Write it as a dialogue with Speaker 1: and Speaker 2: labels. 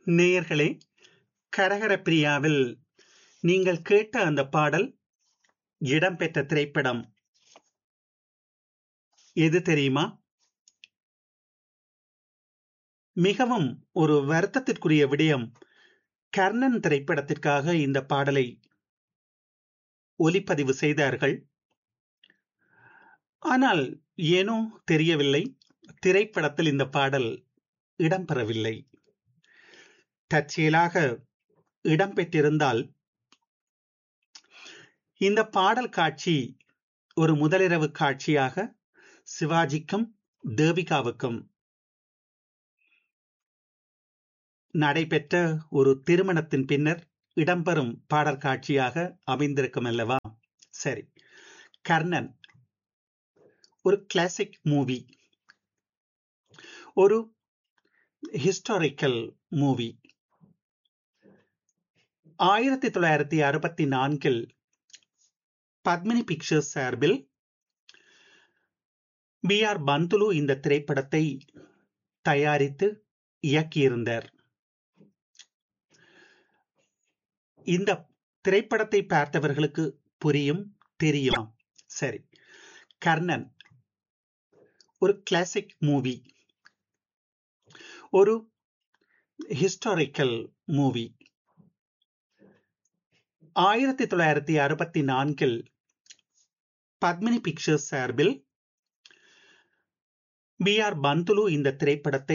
Speaker 1: நேயர்களே கரகர பிரியாவில் நீங்கள் கேட்ட அந்த பாடல் இடம்பெற்ற திரைப்படம் எது தெரியுமா மிகவும் ஒரு வருத்தத்திற்குரிய விடயம் கர்ணன் திரைப்படத்திற்காக இந்த பாடலை ஒலிப்பதிவு செய்தார்கள் ஆனால் ஏனோ தெரியவில்லை திரைப்படத்தில் இந்த பாடல் இடம்பெறவில்லை தற்செயலாக இடம்பெற்றிருந்தால் இந்த பாடல் காட்சி ஒரு முதலிரவு காட்சியாக சிவாஜிக்கும் தேவிகாவுக்கும் நடைபெற்ற ஒரு திருமணத்தின் பின்னர் இடம்பெறும் பாடல் காட்சியாக அமைந்திருக்கும் அல்லவா சரி கர்ணன் ஒரு கிளாசிக் மூவி ஒரு ஹிஸ்டாரிக்கல் மூவி ஆயிரத்தி தொள்ளாயிரத்தி அறுபத்தி நான்கில் பத்மினி பிக்சர்ஸ் சார்பில் பி ஆர் பந்துலு இந்த திரைப்படத்தை தயாரித்து இயக்கியிருந்தார் இந்த திரைப்படத்தை பார்த்தவர்களுக்கு புரியும் தெரியும் சரி கர்ணன் ஒரு கிளாசிக் மூவி ஒரு ஹிஸ்டாரிக்கல் மூவி ஆயிரத்தி தொள்ளாயிரத்தி அறுபத்தி நான்கில் பத்மினி பிக்சர்ஸ் சார்பில் பி ஆர் பந்துலு இந்த திரைப்படத்தை